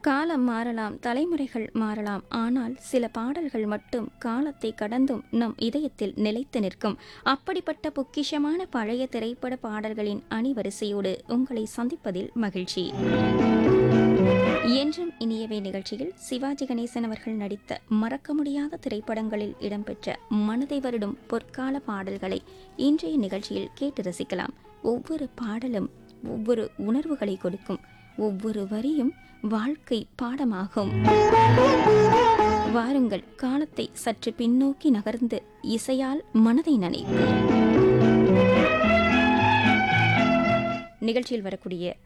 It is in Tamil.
காலம் மாறலாம் தலைமுறைகள் மாறலாம் ஆனால் சில பாடல்கள் மட்டும் காலத்தை கடந்தும் நம் இதயத்தில் நிலைத்து நிற்கும் அப்படிப்பட்ட பொக்கிஷமான பழைய திரைப்பட பாடல்களின் அணிவரிசையோடு உங்களை சந்திப்பதில் மகிழ்ச்சி என்றும் இனியவை நிகழ்ச்சியில் சிவாஜி கணேசன் அவர்கள் நடித்த மறக்க முடியாத திரைப்படங்களில் இடம்பெற்ற மனதை வருடும் பொற்கால பாடல்களை இன்றைய நிகழ்ச்சியில் கேட்டு ரசிக்கலாம் ஒவ்வொரு பாடலும் ஒவ்வொரு உணர்வுகளை கொடுக்கும் ஒவ்வொரு வரியும் வாழ்க்கை பாடமாகும் வாருங்கள் காலத்தை சற்று பின்னோக்கி நகர்ந்து இசையால் மனதை நனைப்போம் நிகழ்ச்சியில் வரக்கூடிய